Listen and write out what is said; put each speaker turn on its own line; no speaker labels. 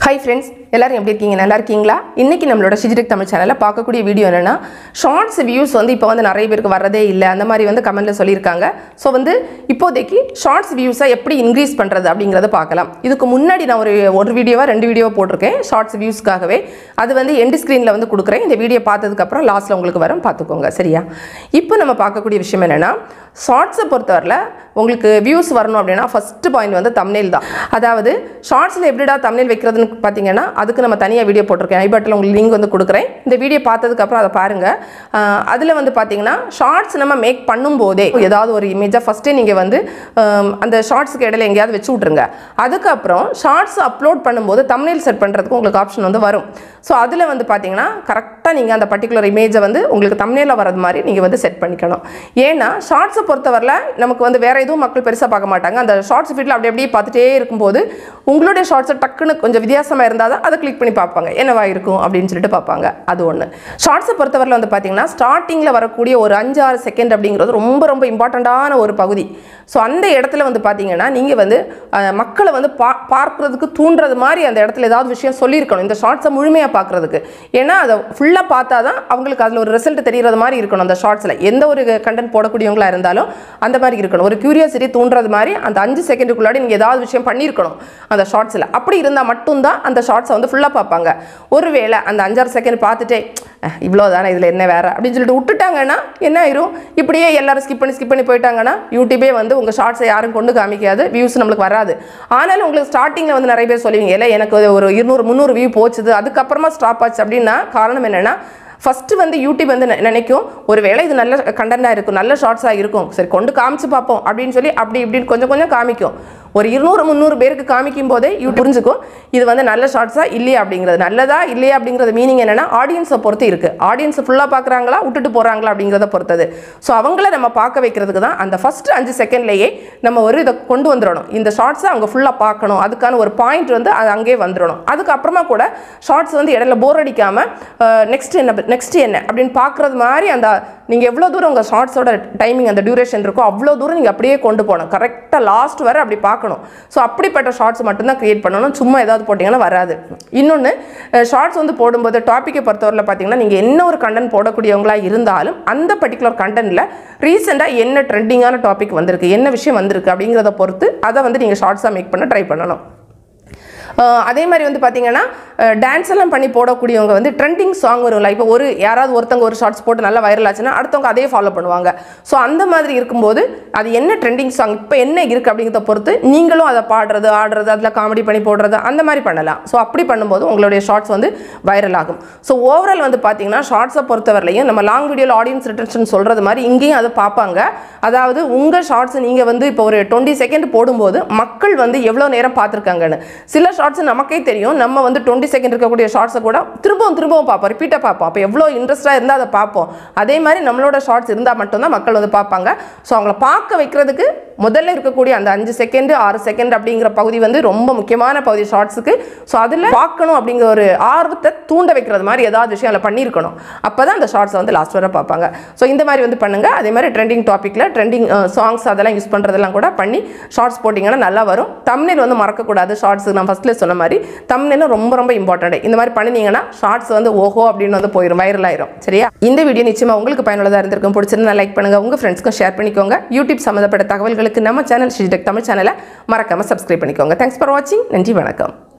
hi friends எல்லாரும் எப்படி இருக்கீங்க நல்லா இருக்கீங்களா இன்னைக்கு நம்மளோட சிஜிடெக் தமிழ் சேனலில் பார்க்கக்கூடிய வீடியோ என்னன்னா ஷார்ட்ஸ் வியூஸ் வந்து இப்போ வந்து நிறைய பேருக்கு வரதே இல்லை அந்த மாதிரி வந்து கமெண்ட்ல சொல்லியிருக்காங்க ஸோ வந்து இப்போதைக்கு ஷார்ட்ஸ் வியூஸை எப்படி இன்க்ரீஸ் பண்ணுறது அப்படிங்கிறத பார்க்கலாம் இதுக்கு முன்னாடி நான் ஒரு ஒரு வீடியோவாக ரெண்டு வீடியோ போட்டிருக்கேன் ஷார்ட்ஸ் வியூஸ்க்காகவே அது வந்து எண்டு ஸ்க்ரீனில் வந்து கொடுக்குறேன் இந்த வீடியோ பார்த்ததுக்கப்புறம் லாஸ்ட்டில் உங்களுக்கு வரும் பார்த்துக்கோங்க சரியா இப்போ நம்ம பார்க்கக்கூடிய விஷயம் என்னென்னா ஷார்ட்ஸை பொறுத்தவரையில் உங்களுக்கு வியூஸ் வரணும் அப்படின்னா ஃபஸ்ட்டு பாயிண்ட் வந்து தம்னேல் தான் அதாவது ஷார்ட்ஸில் எப்படிடா தம்னேல் வைக்கிறதுன்னு பார்த்தீங்கன்னா அதுக்கு நம்ம தனியாக வீடியோ போட்டிருக்கேன் ஐபட்டில் உங்களுக்கு லிங்க் வந்து கொடுக்குறேன் இந்த வீடியோ பார்த்ததுக்கப்புறம் அதை பாருங்கள் அதில் வந்து பார்த்தீங்கன்னா ஷார்ட்ஸ் நம்ம மேக் பண்ணும்போதே ஏதாவது ஒரு இமேஜாக ஃபஸ்ட்டே நீங்கள் வந்து ஆம், அந்த ஷார்ட்ஸுக்கு இடையில எங்கேயாவது வச்சு விட்ருங்க அதுக்கப்புறம் ஷார்ட்ஸ் அப்லோட் பண்ணும்போது தம்னேல் செட் பண்ணுறதுக்கு உங்களுக்கு ஆப்ஷன் வந்து வரும் ஸோ அதில் வந்து பார்த்தீங்கன்னா கரெக்டாக நீங்கள் அந்த பர்டிகுலர் இமேஜை வந்து உங்களுக்கு தம்னேலில் வரது மாதிரி நீங்கள் வந்து செட் பண்ணிக்கணும் ஏன்னா ஷார்ட்ஸை பொறுத்தவரையில் நமக்கு வந்து வேறு எதுவும் மக்கள் பெருசாக பார்க்க மாட்டாங்க அந்த ஷார்ட்ஸ் ஃபீட்டில் அப்படி அப்படியே பார்த்துட்டே இருக்கும்போது உங்களுடைய ஷார்ட்ஸை டக்குன்னு கொஞ்சம் வித்தியாசமாக இருந்தால் தான் அதை கிளிக் பண்ணி பார்ப்பாங்க என்னவா இருக்கும் அப்படின்னு சொல்லிட்டு பார்ப்பாங்க அது ஒன்று ஷார்ட்ஸை பொறுத்தவரையில் வந்து பார்த்தீங்கன்னா ஸ்டார்டிங்கில் வரக்கூடிய ஒரு அஞ்சு ஆறு செகண்ட் அப்படிங்கிறது ரொம்ப ரொம்ப இம்பார்ட்டண்ட்டான ஒரு பகுதி ஸோ அந்த இடத்துல வந்து பார்த்தீங்கன்னா நீங்கள் வந்து அஹ், மக்களை வந்து பா பார்க்குறதுக்கு தூண்டுறது மாதிரி அந்த இடத்துல ஏதாவது விஷயம் சொல்லியிருக்கணும் இந்த ஷார்ட்ஸை முழுமையாக பார்க்குறதுக்கு ஏன்னா அதை ஃபுல்லாக பார்த்தா தான் அவங்களுக்கு அதில் ஒரு ரிசல்ட் தெரியறது மாதிரி இருக்கணும் அந்த ஷார்ட்ஸில் எந்த ஒரு கண்டென்ட் போடக்கூடியவங்களா இருந்தாலும் அந்த மாதிரி இருக்கணும் ஒரு கியூரியாசிட்டி தூண்டுறது மாதிரி அந்த அஞ்சு செகண்டுக்குள்ளாடி நீங்கள் ஏதாவது விஷயம் பண்ணியிருக்கணும் அந்த ஷார்ட்ஸில் அப்படி இருந்தால் மட்டும்தான் அந்த ஷார்ட்ஸை வந்து ஃபுல்லாக பார்ப்பாங்க ஒருவேளை அந்த அஞ்சாறு செகண்ட் பார்த்துட்டே "அஹ், இவ்வளோ தானே இதில் என்ன வேற அப்படின்னு சொல்லிட்டு விட்டுட்டாங்கன்னா என்ன ஆயிரும் இப்படியே எல்லாரும் ஸ்கிப் பண்ணி ஸ்கிப் பண்ணி போயிட்டாங்கன்னா யூடியூபே வந்து உங்கள் ஷார்ட்ஸை யாரும் கொண்டு காமிக்காது வியூஸ் நம்மளுக்கு வராது ஆனாலும் உங்களுக்கு ஸ்டார்டிங்கில் வந்து நிறைய பேர் சொல்லுவீங்க இல்லை எனக்கு ஒரு இருநூறு முந்நூறு வியூ போச்சுது அதுக்கப்புறமா ஸ்டாப் ஆச்சு அப்படின்னா காரணம் என்னென்னா ஃபஸ்ட்டு வந்து யூடியூப் வந்து நெ- நினைக்கும் ஒருவேளை இது நல்ல கண்டென்ட்டாக இருக்கும் நல்ல ஷார்ட்ஸாக இருக்கும் சரி கொண்டு காமிச்சு பார்ப்போம் அப்படின்னு சொல்லி அப்படி இப்படின்னு கொஞ்சம் கொஞ்சம் காமிக்கும் ஒரு இருநூறு முந்நூறு பேருக்கு காமிக்கும் போதே யூடியூப் புரிஞ்சுக்கும் இது வந்து நல்ல ஷார்ட்ஸா இல்லையா அப்படிங்கிறது நல்லதா இல்லையா அப்படிங்கிறது மீனிங் என்னன்னா ஆடியன்ஸை பொறுத்து இருக்கு ஆடியன்ஸ் ஃபுல்லாக பார்க்குறாங்களா விட்டுட்டு போகிறாங்களா அப்படிங்கிறத பொறுத்தது ஸோ அவங்கள நம்ம பார்க்க வைக்கிறதுக்கு தான் அந்த ஃபர்ஸ்ட் அஞ்சு செகண்ட்லேயே நம்ம ஒரு இதை கொண்டு வந்துடணும் இந்த ஷார்ட்ஸை அவங்க ஃபுல்லாக பார்க்கணும் அதுக்கான ஒரு பாயிண்ட் வந்து அது அங்கேயே வந்துடணும் அதுக்கப்புறமா கூட ஷார்ட்ஸ் வந்து இடையில போர் அடிக்காமல் நெக்ஸ்ட் என்ன நெக்ஸ்ட் என்ன அப்படின்னு பார்க்குறது மாதிரி அந்த நீங்கள் எவ்வளோ தூரம் உங்கள் ஷார்ட்ஸோட டைமிங் அந்த டியூரேஷன் இருக்கோ அவ்வளோ தூரம் நீங்கள் அப்படியே கொண்டு போகணும் கரெக்டாக லாஸ்ட் வரை அப்படி பார்க்கணும் ஸோ அப்படிப்பட்ட ஷார்ட்ஸ் மட்டும்தான் க்ரியேட் பண்ணணும் சும்மா ஏதாவது போட்டிங்கன்னா வராது இன்னொன்று ஷார்ட்ஸ் வந்து போடும்போது டாப்பிக்கை பொறுத்தவரையில் பார்த்தீங்கன்னா நீங்கள் என்ன ஒரு கண்டென்ட் போடக்கூடியவங்களா இருந்தாலும் அந்த பர்டிகுலர் கண்டென்ட்டில் ரீசெண்டாக என்ன ட்ரெண்டிங்கான டாபிக் வந்திருக்கு என்ன விஷயம் வந்திருக்கு அப்படிங்கிறத பொறுத்து அதை வந்து நீங்கள் ஷார்ட்ஸாக மேக் பண்ண ட்ரை பண்ணணும் அஹ் அதே மாதிரி வந்து பார்த்தீங்கன்னா டான்ஸ் எல்லாம் பண்ணி போடக்கூடியவங்க வந்து ட்ரெண்டிங் சாங் வரும்ல இப்போ ஒரு யாராவது ஒருத்தவங்க ஒரு ஷார்ட்ஸ் போட்டு நல்லா வைரல் ஆச்சுன்னா அடுத்தவங்க அதே ஃபாலோ பண்ணுவாங்க ஸோ அந்த மாதிரி இருக்கும்போது அது என்ன ட்ரெண்டிங் சாங் இப்போ என்ன இருக்குது அப்படிங்கிறத பொறுத்து நீங்களும் அதை பாடுறது ஆடுறது அதில் காமெடி பண்ணி போடுறது அந்த மாதிரி பண்ணலாம் ஸோ அப்படி பண்ணும்போது உங்களுடைய ஷார்ட்ஸ் வந்து வைரல் ஆகும் ஸோ ஓவரால் வந்து பார்த்தீங்கன்னா ஷார்ட்ஸை பொறுத்தவரையிலையும் நம்ம லாங் வீடியோவில் ஆடியன்ஸ் ரிட்டன்ஷன் சொல்கிறது மாதிரி இங்கேயும் அதை பார்ப்பாங்க அதாவது உங்கள் ஷார்ட்ஸ் நீங்கள் வந்து இப்போ ஒரு டுவெண்ட்டி செகண்ட் போடும்போது மக்கள் வந்து எவ்வளோ நேரம் பார்த்துருக்காங்கன்னு சில ஷார்ட்ஸ் நமக்கே தெரியும் நம்ம வந்து டுவெண்ட்டி செகண்ட் இருக்கக்கூடிய ஷார்ட்ஸை கூட திரும்பவும் திரும்பவும் பார்ப்போம் ரிப்பீட்டாக பார்ப்போம் அப்போ எவ்வளோ இன்ட்ரெஸ்ட்டாக இருந்தால் அதை பார்ப்போம் அதே மாதிரி நம்மளோட ஷார்ட்ஸ் இருந்தால் மட்டும்தான் மக்கள் வந்து பார்ப்பாங்க ஸோ அவங்கள பார்க்க வைக்கிறதுக்கு முதல்ல இருக்கக்கூடிய அந்த அஞ்சு செகண்ட் ஆறு செகண்ட் அப்படிங்கிற பகுதி வந்து ரொம்ப முக்கியமான பகுதி ஷார்ட்ஸுக்கு ஸோ அதில் பார்க்கணும் அப்படிங்கிற ஒரு ஆர்வத்தை தூண்ட வைக்கிறது மாதிரி ஏதாவது விஷயம் அதில் பண்ணியிருக்கணும் அப்போ தான் அந்த ஷார்ட்ஸை வந்து லாஸ்ட் வரை பார்ப்பாங்க ஸோ இந்த மாதிரி வந்து பண்ணுங்கள் அதே மாதிரி ட்ரெண்டிங் டாப்பிக்கில் ட்ரெண்டிங் சாங்ஸ் அதெல்லாம் யூஸ் பண்ணுறதெல்லாம் கூட பண்ணி ஷார்ட்ஸ் போட்டிங்கன்னா நல்லா வரும் தம்னேல் வந்து மறக்கக்கூடாது ஷார்ட்ஸ் நான் ஃபஸ்ட்டில் சொன்ன மாதிரி தம்னேலும் ரொம்ப ரொம்ப இம்பார்ட்டன்ட் இந்த மாதிரி பண்ணினீங்கன்னா ஷார்ட்ஸ் வந்து ஓஹோ அப்படின்னு வந்து போயிடும் வைரல் ஆயிரும் சரியா இந்த வீடியோ நிச்சயமாக உங்களுக்கு பயனுள்ளதாக இருந்திருக்கும் பிடிச்சிருந்தா லைக் பண்ணுங்கள் உங்கள் ஃப்ரெண்ட்ஸ்க்கும் ஷேர் பண்ணிக்கோங்க யூடியூப் சம்மந்தப்பட்ட தகவல்களுக்கு நம்ம சேனல் ஸ்ரீடெக் தமிழ் சேனலை மறக்காமல் சப்ஸ்கிரைப் பண்ணிக்கோங்க தேங்க்ஸ் ஃபார் வாட்சிங் நன்றி வணக்கம்